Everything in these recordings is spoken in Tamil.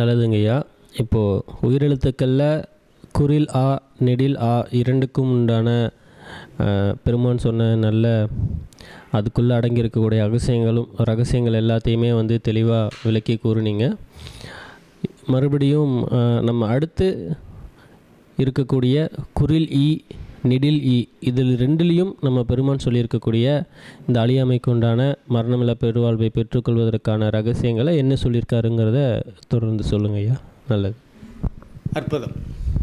நல்லதுங்கய்யா இப்போது உயிரெழுத்துக்களில் குரில் ஆ நெடில் ஆ இரண்டுக்கும் உண்டான அஹ், பெருமான் சொன்ன நல்ல அதுக்குள்ளே அடங்கியிருக்கக்கூடிய ரகசியங்களும் ரகசியங்கள் எல்லாத்தையுமே வந்து தெளிவாக விளக்கி கூறுனீங்க மறுபடியும் அஹ், நம்ம அடுத்து இருக்கக்கூடிய குரில் இ நெடில் இ இதில் ரெண்டுலேயும் நம்ம பெருமான் சொல்லியிருக்கக்கூடிய இந்த அழியாமைக்கு உண்டான மரணமில்லா பெருவாழ்வை பெற்றுக்கொள்வதற்கான ரகசியங்களை என்ன சொல்லியிருக்காருங்கிறத தொடர்ந்து சொல்லுங்க ஐயா நல்லது அற்புதம்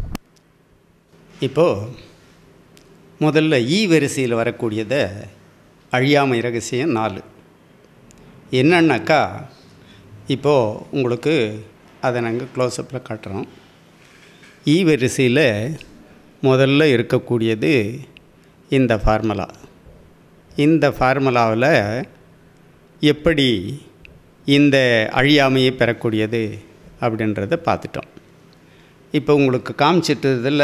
இப்போது முதல்ல ஈ வரிசையில் வரக்கூடியதை அழியாமை ரகசியம் நாலு என்னன்னாக்கா இப்போது உங்களுக்கு அதை நாங்கள் க்ளோஸ்அப்பில் காட்டுறோம் ஈ வரிசையில் முதல்ல இருக்கக்கூடியது இந்த ஃபார்முலா இந்த ஃபார்முலாவில் எப்படி இந்த அழியாமையை பெறக்கூடியது அப்படின்றத பார்த்துட்டோம் இப்போ உங்களுக்கு காமிச்சிட்டதில்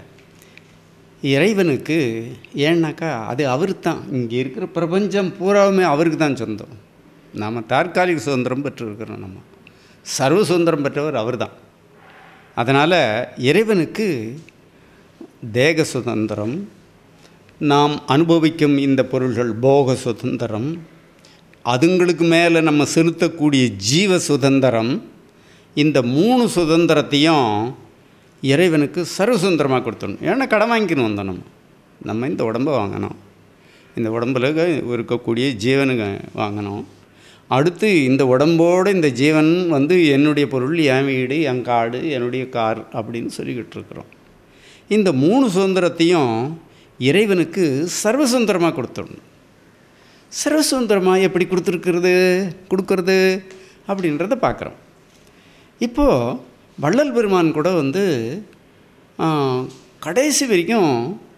இறைவனுக்கு ஏன்னாக்கா அது அவர் தான் இங்கே இருக்கிற பிரபஞ்சம் பூராவுமே அவருக்கு தான் சொந்தம் நாம் தற்காலிக சுதந்திரம் பெற்றிருக்கிறோம் நம்ம சர்வ சுதந்திரம் பெற்றவர் அவர் தான் அதனால் இறைவனுக்கு தேக சுதந்திரம் நாம் அனுபவிக்கும் இந்த பொருள்கள் போக சுதந்திரம் அதுங்களுக்கு மேலே நம்ம செலுத்தக்கூடிய ஜீவ சுதந்திரம் இந்த மூணு சுதந்திரத்தையும் இறைவனுக்கு சர்வ சுதந்திரமாக கொடுத்துடணும் ஏன்னா கடன் வாங்கிக்கணும் வந்தோம் நம்ம நம்ம இந்த உடம்பை வாங்கணும் இந்த உடம்பில் இருக்கக்கூடிய ஜீவனுக்கு வாங்கணும் அடுத்து இந்த உடம்போடு இந்த ஜீவன் வந்து என்னுடைய பொருள் என் வீடு என் காடு என்னுடைய கார் அப்படின்னு சொல்லிக்கிட்டு இருக்கிறோம் இந்த மூணு சுதந்திரத்தையும் இறைவனுக்கு சர்வ சுதந்திரமாக கொடுத்துடணும் சர்வ சுதந்திரமாக எப்படி கொடுத்துருக்கிறது கொடுக்கறது அப்படின்றத பார்க்குறோம் இப்போது வள்ளல் பெருமான் கூட வந்து ஆ, கடைசி வரைக்கும்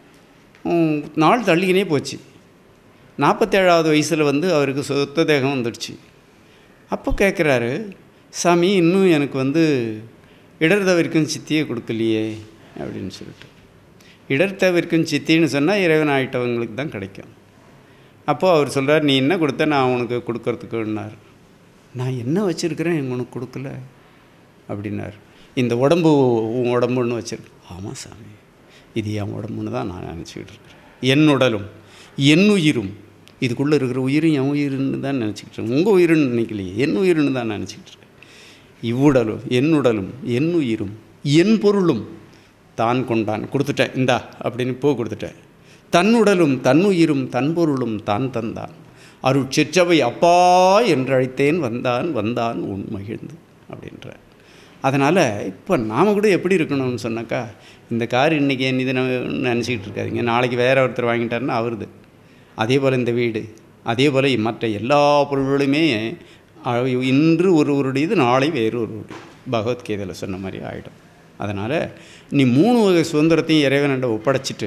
ம், நாள் தள்ளிக்கினே போச்சு நாற்பத்தேழாவது வயசில் வந்து அவருக்கு சொத்த தேகம் வந்துடுச்சு அப்போ கேட்குறாரு சாமி இன்னும் எனக்கு வந்து இடர்தவிர்க்கும் சித்தியை கொடுக்கலையே அப்படின்னு சொல்லிட்டு இடர்தவிர்க்கும் சித்தின்னு சொன்னால் இறைவன் ஆயிட்டவங்களுக்கு தான் கிடைக்கும் அப்போது அவர் சொல்கிறார் நீ என்ன கொடுத்த நான் உனக்கு கொடுக்கறதுக்குன்னார் நான் என்ன வச்சுருக்கிறேன் உனக்கு கொடுக்கல அப்படின்னார் இந்த உடம்பு உன் உடம்புன்னு வச்சிருக்கு ஆமாம் சாமி இது என் உடம்புன்னு தான் நான் நினச்சிக்கிட்டு இருக்கிறேன் என் உடலும் என் உயிரும் இதுக்குள்ளே இருக்கிற உயிரும் என் உயிர்னு தான் நினச்சிக்கிட்டு இருக்கேன் உங்கள் உயிர்னு நினைக்கலையே என் உயிர்னு தான் நினச்சிக்கிட்டு இருக்கேன் இவ்வுடலும் என் உடலும் என் உயிரும் என் பொருளும் தான் கொண்டான் கொடுத்துட்டேன் இந்தா அப்படின்னு பூ கொடுத்துட்டேன் தன் உடலும் தன் உயிரும் தன் பொருளும் தான் தந்தான் அருட்சிற்றவை அப்பா என்று அழைத்தேன் வந்தான் வந்தான் உன் மகிழ்ந்து அப்படின்ற அதனால் இப்போ நாம் கூட எப்படி இருக்கணும்னு சொன்னாக்கா இந்த கார் இன்றைக்கி என் இது நினச்சிக்கிட்டு இருக்காதீங்க நாளைக்கு வேற ஒருத்தர் வாங்கிட்டாருன்னா அவருது அதே போல் இந்த வீடு அதே போல் மற்ற எல்லா பொருள்களுமே அ- இன்று ஒருவருடையது நாளை வேறு ஒருவருடைய பகவத்கீதையில் சொன்ன மாதிரி ஆகிடும் அதனால் நீ மூணு வகை சுதந்திரத்தையும் இறைவனிட ஒப்படைச்சிட்டு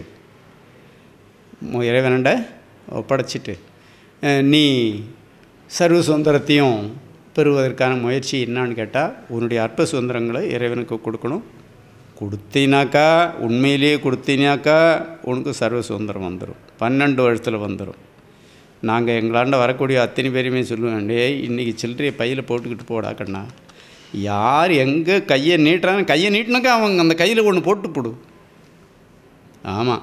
மு- இறைவனிட ஒப்படைச்சிட்டு அஹ், நீ சர்வ சுதந்திரத்தையும் பெறுவதற்கான முயற்சி என்னான்னு கேட்டால் உன்னுடைய அற்ப சுதந்திரங்களை இறைவனுக்கு கொடுக்கணும் கொடுத்தினாக்கா உண்மையிலேயே கொடுத்தினாக்கா உனக்கு சர்வ சுதந்திரம் வந்துடும் பன்னெண்டு வருஷத்தில் வந்துடும் நாங்கள் எங்களாண்ட வரக்கூடிய அத்தனை பேருமே சொல்லுவேன் டேய் இன்றைக்கி சில்லறையை பையில் போட்டுக்கிட்டு போடா கண்ணா யார் எங்கே கையை நீட்டுறாங்க கையை நீட்டினாக்கா அவங்க அந்த கையில் ஒன்று போட்டு போடு ஆமாம்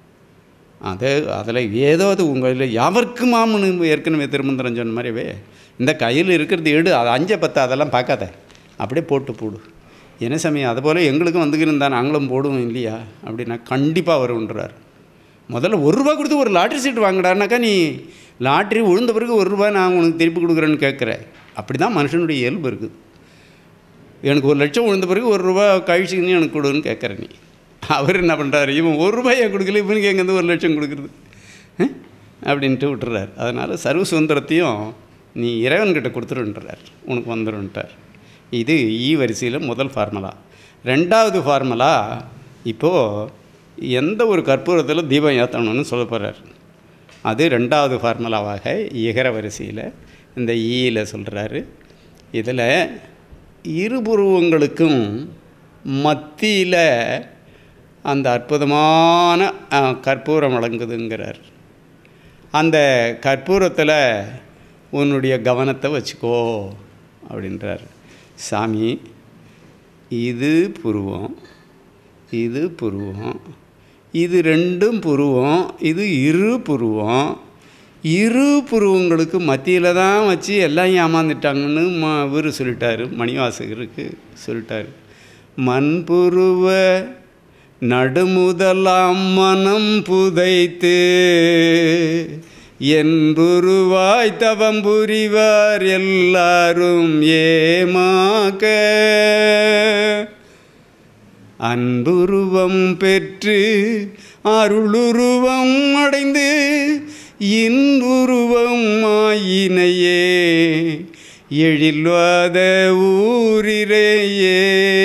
அது அதில் ஏதாவது உங்கள் யாவருக்கு மாமனு ஏற்கனவே திருமந்திரம் சொன்ன மாதிரிவே இந்த கையில் இருக்கிறது எடு அது அஞ்சை பத்து அதெல்லாம் பார்க்காத அப்படியே போட்டு போடு என்ன சமயம் அதுபோல் எங்களுக்கும் வந்துக்கிருந்தா நாங்களும் போடுவோம் இல்லையா அப்படின்னா கண்டிப்பாக வருன்றார் முதல்ல ஒரு ரூபா கொடுத்து ஒரு லாட்ரி சீட் வாங்கடான்னாக்கா நீ லாட்ரி விழுந்த பிறகு ஒரு ரூபா நான் உனக்கு திருப்பி கொடுக்குறேன்னு கேட்குற அப்படி தான் மனுஷனுடைய இயல்பு இருக்குது எனக்கு ஒரு லட்சம் விழுந்த பிறகு ஒரு ரூபா கழிச்சுக்கின்னு எனக்கு கொடுன்னு கேட்குற நீ அவர் என்ன பண்ணுறாரு இவன் ஒரு ரூபாய் என் கொடுக்கல இவனுக்கு எங்கேருந்து ஒரு லட்சம் கொடுக்குறது அஹ்? அப்படின்ட்டு விட்டுறாரு அதனால் சர்வ சுதந்திரத்தையும் நீ இறைவன்கிட்ட கொடுத்துருன்றார் உனக்கு வந்துருன்ட்டார் இது ஈ வரிசையில் முதல் ஃபார்முலா ரெண்டாவது ஃபார்முலா இப்போது எந்த ஒரு கற்பூரத்தில் தீபம் ஏற்றணும்னு சொல்ல போகிறார் அது ரெண்டாவது ஃபார்முலாவாக இகர வரிசையில் இந்த ஈயில் சொல்கிறாரு இதில் இருபுருவங்களுக்கும் மத்தியில் அந்த அற்புதமான அஹ், கற்பூரம் வழங்குதுங்கிறார் அந்த கற்பூரத்தில் உன்னுடைய கவனத்தை வச்சுக்கோ அப்படின்றார் சாமி இது புருவம் இது புருவம் இது ரெண்டும் புருவம் இது இரு புருவம் இரு புருவங்களுக்கு மத்தியில் தான் வச்சு எல்லாம் ஏமாந்துட்டாங்கன்னு ம இவர் சொல்லிட்டாரு மணிவாசகருக்கு சொல்லிட்டாரு மண்புருவ நடுமுதலாம் மனம் புதைத்து என்புருவாய் தவம் புரிவார் எல்லாரும் ஏமாக்க அன்புருவம் பெற்று அருளுருவம் அடைந்து இன்புருவம் ஆயினையே எழில்வாத ஊரிலேயே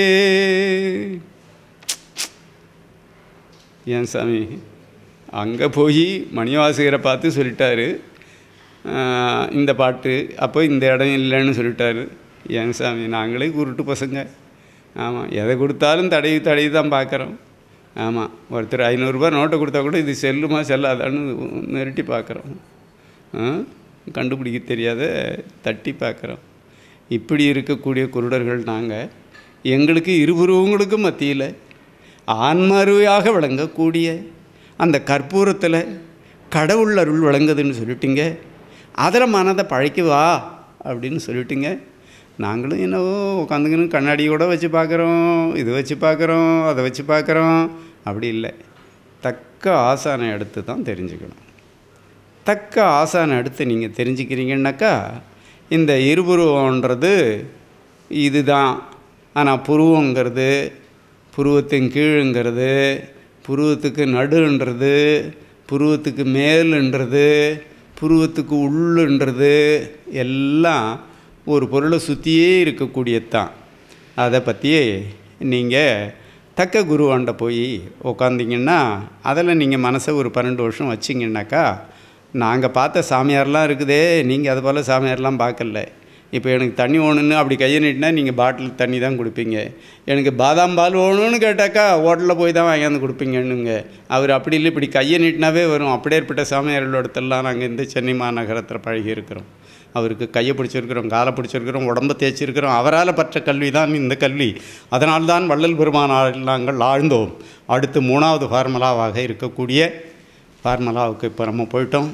ஏன் சாமி அங்கே போய் மணிவாசகரை பார்த்து சொல்லிட்டாரு ஆஹ், இந்த பாட்டு அப்போ இந்த இடம் இல்லைன்னு சொல்லிட்டாரு ஏன் சாமி நாங்களே குருட்டு பசங்க ஆமாம் எதை கொடுத்தாலும் தடவி தடவி தான் பார்க்குறோம் ஆமாம் ஒருத்தர் ஐநூறுரூபா நோட்டை கொடுத்தா கூட இது செல்லுமா செல்லாதான்னு மிரட்டி பார்க்குறோம் ஆ? கண்டுபிடிக்க தெரியாத தட்டி பார்க்குறோம் இப்படி இருக்கக்கூடிய குருடர்கள் நாங்கள் எங்களுக்கு இருபுருவங்களுக்கு மத்தியில் ஆன்மருவையாக விளங்கக்கூடிய அந்த கற்பூரத்தில் கடவுள் அருள் விளங்குதுன்னு சொல்லிட்டீங்க அதில் மனதை பழைக்கு வா அப்படின்னு சொல்லிட்டீங்க நாங்களும் என்னவோ உட்காந்துக்கணும் கண்ணாடியோட வச்சு பார்க்குறோம் இது வச்சு பார்க்குறோம் அதை வச்சு பார்க்குறோம் அப்படி இல்லை தக்க ஆசானை எடுத்து தான் தெரிஞ்சுக்கணும் தக்க ஆசானை எடுத்து நீங்கள் தெரிஞ்சுக்கிறீங்கன்னாக்கா இந்த இருபுருவன்றது இதுதான் ஆனால் புருவங்கிறது புருவத்தின் கீழுங்கிறது புருவத்துக்கு நடுன்றது புருவத்துக்கு மேலுன்றது புருவத்துக்கு உள்ளுன்றது எல்லாம் ஒரு பொருளை சுற்றியே இருக்கக்கூடியது தான் அதை பற்றி நீங்கள் தக்க குருவாண்ட போய் உக்காந்திங்கன்னா அதில் நீங்கள் மனசை ஒரு பன்னெண்டு வருஷம் வச்சிங்கன்னாக்கா நாங்கள் பார்த்த சாமியார்லாம் இருக்குதே நீங்கள் அது போல் சாமியார்லாம் பார்க்கல இப்போ எனக்கு தண்ணி வேணும்னு அப்படி கையை நீட்டினா நீங்கள் பாட்டில் தண்ணி தான் கொடுப்பீங்க எனக்கு பாதாம் பால் வேணும்னு கேட்டாக்கா ஹோட்டலில் போய் தான் வாங்கியாந்து கொடுப்பீங்கன்னுங்க அவர் அப்படி இல்லை இப்படி கையை நீட்டினாவே வரும் அப்படியேற்பட்ட சாமியார்களோட இடத்துலலாம் நாங்கள் இந்த சென்னை மாநகரத்தில் பழகி இருக்கிறோம் அவருக்கு கையை பிடிச்சிருக்கிறோம் காலை பிடிச்சிருக்கிறோம் உடம்பை தேய்ச்சிருக்கிறோம் அவரால் பற்ற கல்வி தான் இந்த கல்வி அதனால்தான் வள்ளல் பெருமானால் நாங்கள் ஆழ்ந்தோம் அடுத்து மூணாவது ஃபார்முலாவாக இருக்கக்கூடிய ஃபார்முலாவுக்கு இப்போ நம்ம போயிட்டோம்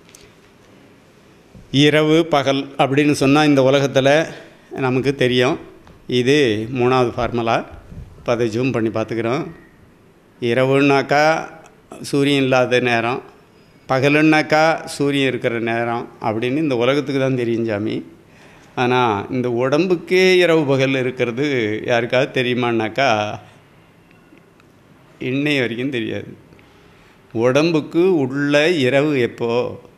இரவு பகல் அப்படின்னு சொன்னால் இந்த உலகத்தில் நமக்கு தெரியும் இது மூணாவது ஃபார்முலா இப்போ அதை ஜூம் பண்ணி பார்த்துக்கிறோம் இரவுன்னாக்கா சூரியன் இல்லாத நேரம் பகலுன்னாக்கா சூரியன் இருக்கிற நேரம் அப்படின்னு இந்த உலகத்துக்கு தான் தெரியும் சாமி ஆனால் இந்த உடம்புக்கே இரவு பகல் இருக்கிறது யாருக்காவது தெரியுமான்னாக்கா இன்னை வரைக்கும் தெரியாது உடம்புக்கு உள்ள இரவு எப்போ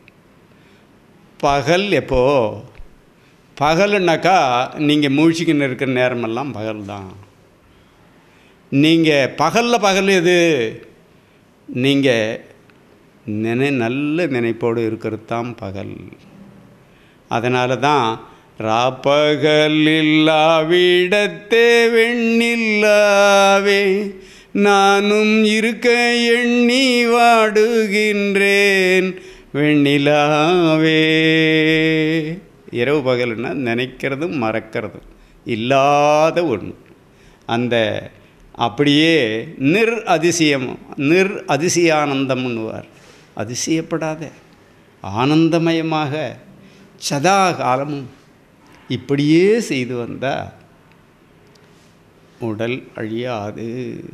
பகல் எப்போ பகலுன்னாக்கா நீங்கள் மூழ்கிக்கின்னு இருக்கிற நேரமெல்லாம் பகல் தான் நீங்கள் பகலில் பகல் எது நீங்கள் நினை நல்ல நினைப்போடு இருக்கிறது தான் பகல் அதனால தான் ராப்பகல் இல்லாவிடத்தே வெண்ணில்லாவே நானும் இருக்க எண்ணி வாடுகின்றேன் வெண்ணிலாவே இரவு பகல்னா நினைக்கிறதும் மறக்கிறதும் இல்லாத ஒன்று அந்த அப்படியே நிர் அதிசயம் நிர் அதிசயானந்தம்னுவார் அதிசயப்படாத ஆனந்தமயமாக சதா காலமும் இப்படியே செய்து வந்தால் உடல் அழியாது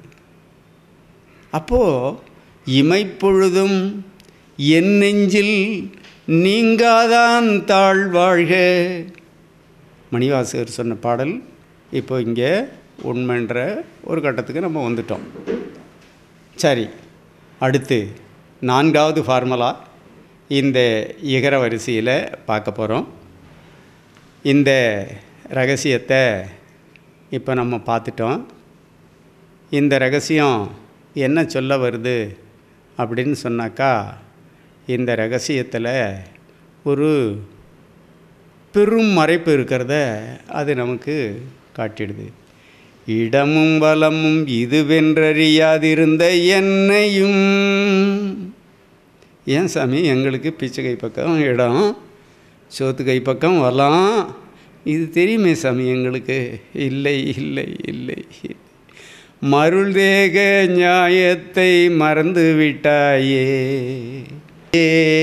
அப்போது இமைப்பொழுதும் என் நெஞ்சில் நீங்காதான் தாழ்வாழ்க மணிவாசகர் சொன்ன பாடல் இப்போ இங்கே உண்மைன்ற ஒரு கட்டத்துக்கு நம்ம வந்துட்டோம் சரி அடுத்து நான்காவது ஃபார்முலா இந்த இகர வரிசையில் பார்க்க போகிறோம் இந்த ரகசியத்தை இப்போ நம்ம பார்த்துட்டோம் இந்த ரகசியம் என்ன சொல்ல வருது அப்படின்னு சொன்னாக்கா இந்த ரகசியத்தில் ஒரு பெரும் மறைப்பு இருக்கிறத அது நமக்கு காட்டிடுது இடமும் வளமும் இதுவென்றறியாதிருந்த என்னையும் ஏன் சாமி எங்களுக்கு பிச்சை கை பக்கம் இடம் சோத்து கை பக்கம் வரலாம் இது தெரியுமே சாமி எங்களுக்கு இல்லை இல்லை இல்லை மருள் தேக நியாயத்தை மறந்து விட்டாயே ஏ.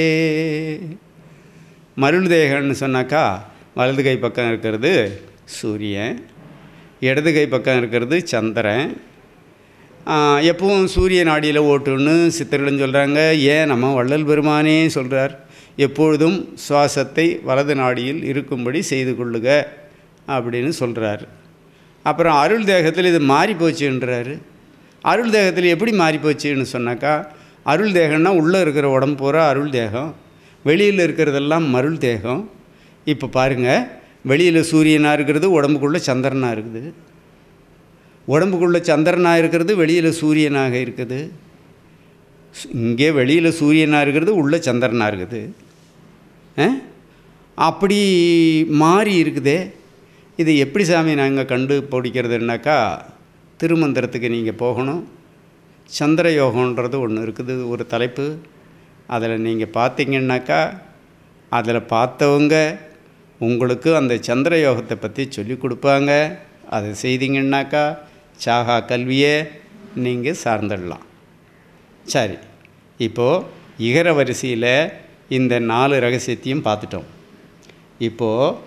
மருள் தேகன்னு சொன்னாக்கா வலது கை பக்கம் இருக்கிறது சூரியன் இடது கை பக்கம் இருக்கிறது சந்திரன் ஆ, எப்பவும் சூரிய நாடியில் ஓட்டுன்னு சித்தர்களும் சொல்கிறாங்க ஏன் நம்ம வள்ளல் பெருமானே சொல்கிறார் எப்பொழுதும் சுவாசத்தை வலது நாடியில் இருக்கும்படி செய்து கொள்ளுக அப்படின்னு சொல்கிறாரு அப்புறம் அருள் தேகத்தில் இது மாறி போச்சுன்றாரு அருள் தேகத்தில் எப்படி மாறி போச்சுன்னு சொன்னாக்கா அருள் தேகம்னா உள்ளே இருக்கிற உடம்பு பூரா அருள் தேகம் வெளியில் இருக்கிறதெல்லாம் மருள் தேகம் இப்போ பாருங்கள் வெளியில் சூரியனாக இருக்கிறது உடம்புக்குள்ளே சந்திரனாக இருக்குது உடம்புக்குள்ளே சந்திரனாக இருக்கிறது வெளியில் சூரியனாக இருக்குது சு- இங்கே வெளியில் சூரியனாக இருக்கிறது உள்ளே சந்திரனாக இருக்குது ஆ? அப்படி மாறி இருக்குதே இது எப்படி சாமி நாங்கள் கண்டுபிடிக்கிறதுனாக்கா திருமந்திரத்துக்கு நீங்கள் போகணும் சந்திர யோகன்றது ஒன்று இருக்குது ஒரு தலைப்பு அதில் நீங்கள் பார்த்தீங்கன்னாக்கா அதில் பார்த்தவங்க உங்களுக்கு அந்த சந்திர யோகத்தை பற்றி சொல்லி கொடுப்பாங்க அதை செய்தீங்கன்னாக்கா சாகா கல்வியை நீங்கள் சார்ந்துடலாம் சரி இப்போது இகர வரிசையில் இந்த நாலு ரகசியத்தையும் பார்த்துட்டோம் இப்போது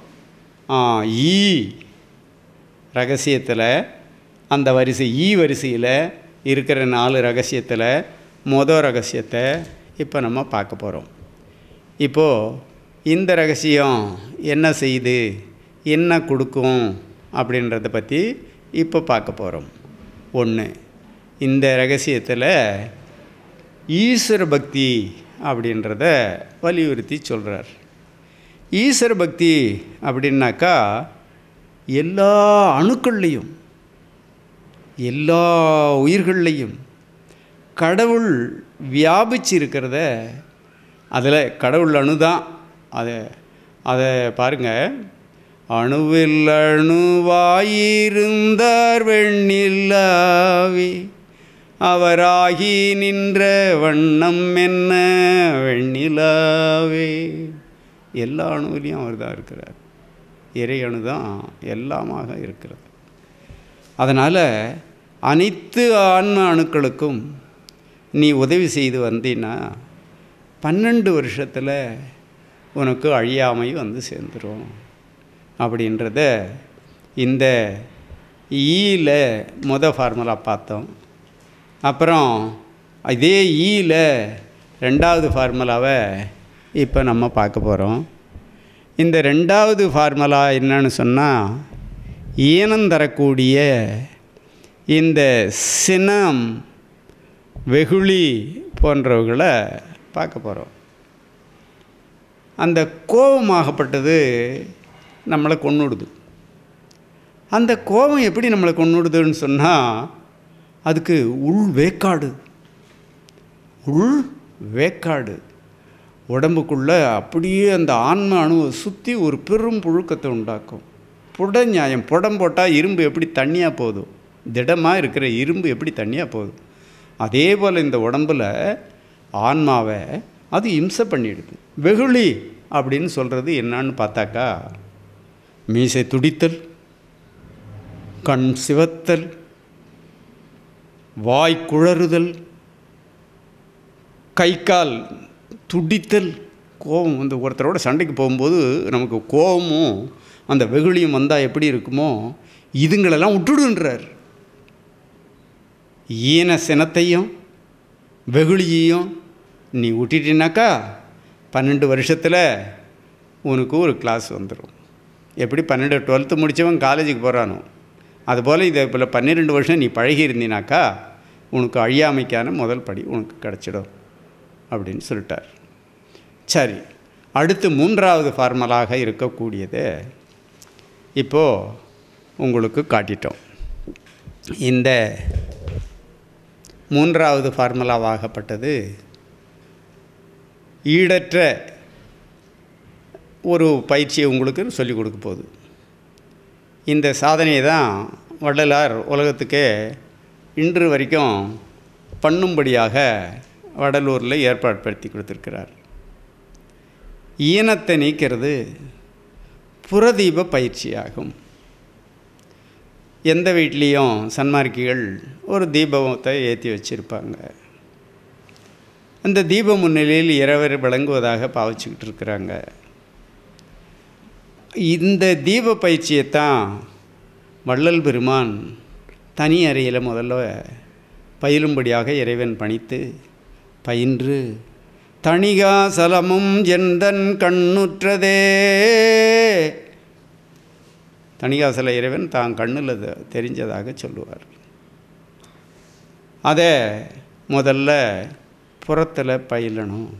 ஈ ரகசியத்தில் அந்த வரிசை ஈ வரிசையில் இருக்கிற நாலு ரகசியத்தில் மொதல் ரகசியத்தை இப்போ நம்ம பார்க்க போகிறோம் இப்போது இந்த ரகசியம் என்ன செய்யுது என்ன கொடுக்கும் அப்படின்றத பற்றி இப்போ பார்க்க போகிறோம் ஒன்று இந்த ரகசியத்தில் ஈஸ்வர பக்தி அப்படின்றத வலியுறுத்தி சொல்கிறார் ஈஸ்வர பக்தி அப்படின்னாக்கா எல்லா அணுக்கள்லையும் எல்லா உயிர்கள்லையும் கடவுள் வியாபிச்சு இருக்கிறத அதில் கடவுள் அணு தான் அதை அதை பாருங்கள் அணுவில் அணுவாயிருந்தார் வெண்ணில்லாவே அவராகி நின்ற வண்ணம் என்ன வெண்ணிலாவே எல்லா அணுவிலையும் அவர் தான் இருக்கிறார் இறை அணு தான் எல்லாமாக இருக்கிறது அதனால் அனைத்து ஆன்ம அணுக்களுக்கும் நீ உதவி செய்து வந்தீன்னா பன்னெண்டு வருஷத்தில் உனக்கு அழியாமை வந்து சேர்ந்துடும் அப்படின்றத இந்த ஈயில் முத ஃபார்முலா பார்த்தோம் அப்புறம் இதே ஈயில் ரெண்டாவது ஃபார்முலாவை இப்போ நம்ம பார்க்க போகிறோம் இந்த ரெண்டாவது ஃபார்முலா என்னன்னு சொன்னால் ஈனம் தரக்கூடிய இந்த சினம் வெகுளி போன்றவர்களை பார்க்க போகிறோம் அந்த கோபமாகப்பட்டது நம்மளை கொன்னுடுது அந்த கோபம் எப்படி நம்மளை கொன்னுடுதுன்னு சொன்னால் அதுக்கு உள் வேக்காடு உள் வேக்காடு உடம்புக்குள்ளே அப்படியே அந்த ஆன்ம அணுவை சுற்றி ஒரு பெரும் புழுக்கத்தை உண்டாக்கும் புட நியாயம் புடம் போட்டால் இரும்பு எப்படி தண்ணியாக போதும் திடமாக இருக்கிற இரும்பு எப்படி தண்ணியாக போதும் அதே போல் இந்த உடம்பில் ஆன்மாவை அது இம்சை பண்ணிடுது வெகுளி அப்படின்னு சொல்கிறது என்னன்னு பார்த்தாக்கா மீசை துடித்தல் கண் சிவத்தல் வாய் குழறுதல் கை கால் துடித்தல் கோபம் வந்து ஒருத்தரோட சண்டைக்கு போகும்போது நமக்கு கோபமும் அந்த வெகுளியும் வந்தால் எப்படி இருக்குமோ இதுங்களெல்லாம் விட்டுடுன்றார் ஈன சினத்தையும் வெகுளியையும் நீ விட்டுட்டினாக்கா பன்னெண்டு வருஷத்தில் உனக்கு ஒரு கிளாஸ் வந்துடும் எப்படி பன்னெண்டு டுவெல்த்து முடித்தவன் காலேஜுக்கு போகிறானோ அதுபோல் இதை போல் பன்னிரெண்டு வருஷம் நீ பழகி இருந்தினாக்கா உனக்கு அழியாமைக்கான முதல் படி உனக்கு கிடச்சிடும் அப்படின்னு சொல்லிட்டார் சரி அடுத்து மூன்றாவது ஃபார்மலாக இருக்கக்கூடியதை இப்போது உங்களுக்கு காட்டிட்டோம் இந்த மூன்றாவது ஃபார்முலாவாகப்பட்டது ஈடற்ற ஒரு பயிற்சியை உங்களுக்கு சொல்லிக் கொடுக்க போகுது இந்த சாதனையை தான் வள்ளலார் உலகத்துக்கே இன்று வரைக்கும் பண்ணும்படியாக வடலூரில் ஏற்பாடு படுத்தி கொடுத்துருக்கிறார் ஈனத்தை நீக்கிறது புறதீப பயிற்சியாகும் எந்த வீட்லேயும் சன்மார்க்கிகள் ஒரு தீபத்தை ஏற்றி வச்சுருப்பாங்க அந்த தீப முன்னிலையில் இரவர் விளங்குவதாக பாவிச்சுக்கிட்டு இருக்கிறாங்க இந்த தீப பயிற்சியைத்தான் வள்ளல் பெருமான் தனி அறையில் முதல்ல பயிலும்படியாக இறைவன் பணித்து பயின்று தணிகா சலமும் எந்தன் கண்ணுற்றதே தணிகாசல இறைவன் தான் கண்ணில் தெரிஞ்சதாக சொல்லுவார் அதை முதல்ல புறத்தில் பயிலணும்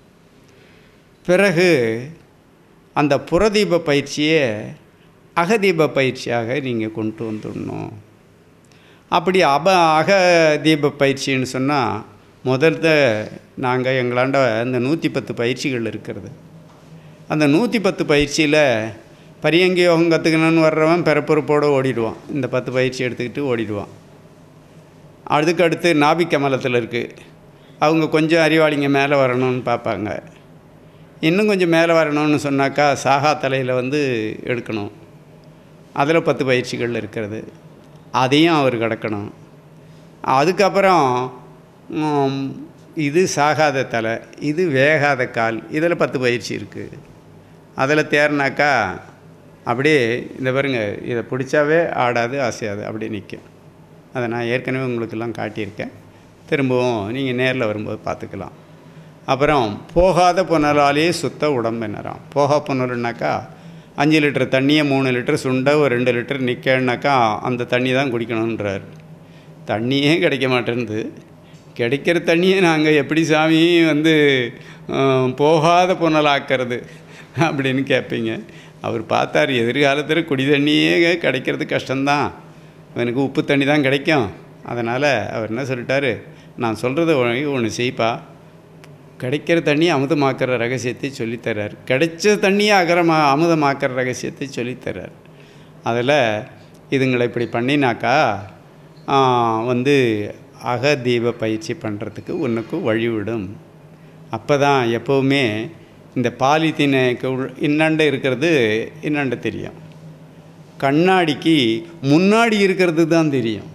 பிறகு அந்த புறதீப பயிற்சியை அகதீப பயிற்சியாக நீங்கள் கொண்டு வந்துடணும் அப்படி அப அக தீப பயிற்சின்னு சொன்னால் முதல்ல நாங்கள் எங்களாண்ட அந்த நூற்றி பத்து பயிற்சிகள் இருக்கிறது அந்த நூற்றி பத்து பயிற்சியில் பரியங்கி யோகம் கற்றுக்கணும்னு வர்றவன் பிறப்பொறுப்போடு ஓடிடுவான் இந்த பத்து பயிற்சி எடுத்துக்கிட்டு ஓடிடுவான் அதுக்கு அடுத்து நாபி கமலத்தில் இருக்குது அவங்க கொஞ்சம் அறிவாளிங்க மேலே வரணும்னு பார்ப்பாங்க இன்னும் கொஞ்சம் மேலே வரணும்னு சொன்னாக்கா சாகா தலையில் வந்து எடுக்கணும் அதில் பத்து பயிற்சிகள் இருக்கிறது அதையும் அவர் கிடக்கணும் அதுக்கப்புறம் ம், இது சாகாத தலை இது வேகாத கால் இதில் பத்து பயிற்சி இருக்குது அதில் தேர்னாக்கா அப்படியே இந்த பாருங்க இதை பிடிச்சாவே ஆடாது அசையாது அப்படியே நிற்கும் அதை நான் ஏற்கனவே உங்களுக்கெல்லாம் காட்டியிருக்கேன் திரும்பவும் நீங்கள் நேரில் வரும்போது பார்த்துக்கலாம் அப்புறம் போகாத புனலாலே சுத்த உடம்புனராம் போகா புனல்னாக்கா அஞ்சு லிட்டர் தண்ணியை மூணு லிட்டர் சுண்ட ஒரு ரெண்டு லிட்டர் நிற்கனாக்கா அந்த தண்ணி தான் குடிக்கணுன்றார் தண்ணியே கிடைக்க மாட்டேன்து கிடைக்கிற தண்ணியை நாங்கள் எப்படி சாமி வந்து ஆஹ், போகாத புனலாக்கிறது அப்படின்னு கேட்பீங்க அவர் பார்த்தார் எதிர்காலத்தில் குடி தண்ணியே கிடைக்கிறது கஷ்டம்தான் எனக்கு உப்பு தண்ணி தான் கிடைக்கும் அதனால் அவர் என்ன சொல்லிட்டாரு நான் சொல்கிறத ஒன்று செய்ப்பா கிடைக்கிற தண்ணி அமுதமாக்குற ரகசியத்தை சொல்லித்தர்றார் கிடைச்ச தண்ணியை அகரமா அமுதமாக்குற ரகசியத்தை சொல்லித்தர்றார் அதில் இதுங்களை இப்படி பண்ணினாக்கா ஆ, வந்து அக தீப பயிற்சி பண்ணுறதுக்கு உனக்கு வழிவிடும் அப்போ தான் எப்போவுமே இந்த பாலித்தீனுக்கு உள் இன்னாண்ட இருக்கிறது இன்னாண்ட தெரியும் கண்ணாடிக்கு முன்னாடி இருக்கிறது தான் தெரியும்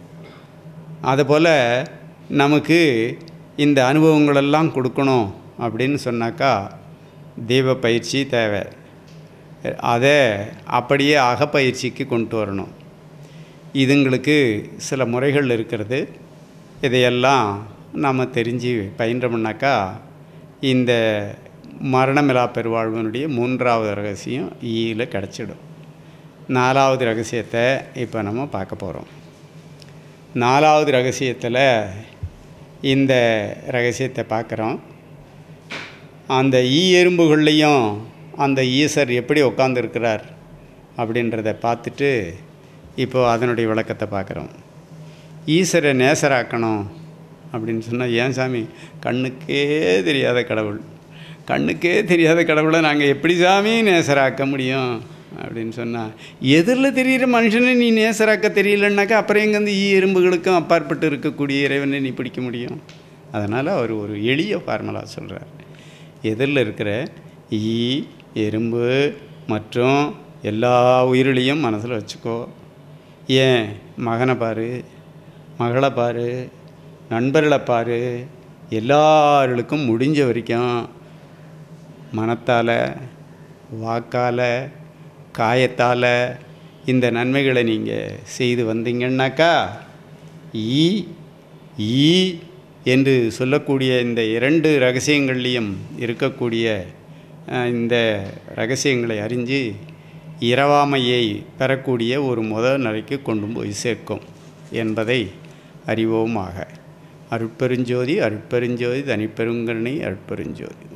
அதுபோல் நமக்கு இந்த அனுபவங்களெல்லாம் கொடுக்கணும் அப்படின்னு சொன்னாக்கா தீப பயிற்சி தேவை அதை அப்படியே அகப்பயிற்சிக்கு கொண்டு வரணும் இதுங்களுக்கு சில முறைகள் இருக்கிறது இதையெல்லாம் நாம் தெரிஞ்சு பயின்றோம்னாக்கா இந்த மரணமிலா பெருவாழ்வனுடைய மூன்றாவது ரகசியம் ஈயில் கிடச்சிடும் நாலாவது ரகசியத்தை இப்போ நம்ம பார்க்க போகிறோம் நாலாவது ரகசியத்தில் இந்த ரகசியத்தை பார்க்குறோம் அந்த ஈ எறும்புகள்லேயும் அந்த ஈசர் எப்படி உட்காந்துருக்கிறார் அப்படின்றத பார்த்துட்டு இப்போ அதனுடைய விளக்கத்தை பார்க்குறோம் ஈசரை நேசராக்கணும் அப்படின்னு சொன்னால் ஏன் சாமி கண்ணுக்கே தெரியாத கடவுள் கண்ணுக்கே தெரியாத கடவுளை நாங்கள் எப்படி சாமி நேசராக்க முடியும் அப்படின்னு சொன்னால் எதிரில் தெரிகிற மனுஷனை நீ நேசராக்க தெரியலன்னாக்கா அப்புறம் எங்கேருந்து ஈ எறும்புகளுக்கும் அப்பாற்பட்டு இருக்கக்கூடிய இறைவனை நீ பிடிக்க முடியும் அதனால் அவர் ஒரு எளிய ஃபார்முலா சொல்கிறார் எதிரில் இருக்கிற ஈ எறும்பு மற்றும் எல்லா உயிரிலையும் மனசில் வச்சுக்கோ ஏன் மகனை பாரு மகளை பாரு நண்பர்களை பாரு எல்லாருக்கும் முடிஞ்ச வரைக்கும் மனத்தால் வாக்கால் காயத்தால் இந்த நன்மைகளை நீங்கள் செய்து வந்தீங்கன்னாக்கா ஈ ஈ என்று சொல்லக்கூடிய இந்த இரண்டு ரகசியங்கள்லேயும் இருக்கக்கூடிய அஹ், இந்த ரகசியங்களை அறிஞ்சு இரவாமையை பெறக்கூடிய ஒரு முதல் நிலைக்கு கொண்டு போய் சேர்க்கும் என்பதை அறிவோமாக அருட்பெருஞ்சோதி அருட்பெருஞ்சோதி தனிப்பெருங்கருணை அருட்பெருஞ்சோதி